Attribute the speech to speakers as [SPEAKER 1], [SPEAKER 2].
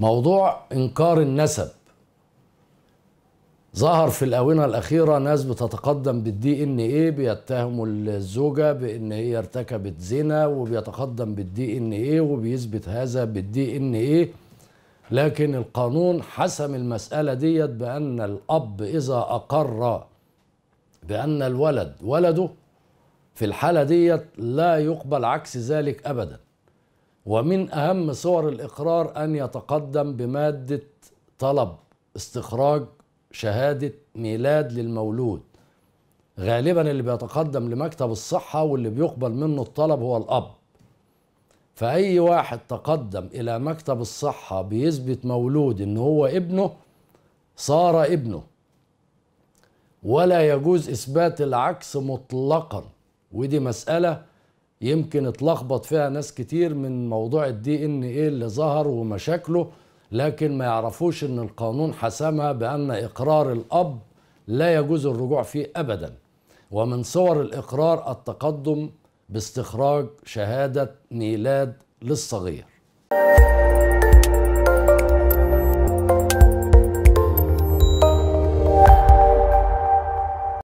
[SPEAKER 1] موضوع انكار النسب ظهر في الاونه الاخيره ناس بتتقدم بالدي ان ايه بيتهموا الزوجه بان هي ارتكبت زنا وبيتقدم بالدي ان ايه وبيثبت هذا بالدي ان ايه لكن القانون حسم المساله ديت بان الاب اذا اقر بان الولد ولده في الحاله ديت لا يقبل عكس ذلك ابدا ومن اهم صور الاقرار ان يتقدم بماده طلب استخراج شهاده ميلاد للمولود غالبا اللي بيتقدم لمكتب الصحه واللي بيقبل منه الطلب هو الاب فاي واحد تقدم الى مكتب الصحه بيثبت مولود ان هو ابنه صار ابنه ولا يجوز اثبات العكس مطلقا ودي مساله يمكن اتلخبط فيها ناس كتير من موضوع الدي ان ايه اللي ظهر ومشاكله لكن ما يعرفوش ان القانون حسمها بان اقرار الاب لا يجوز الرجوع فيه ابدا ومن صور الاقرار التقدم باستخراج شهاده ميلاد للصغير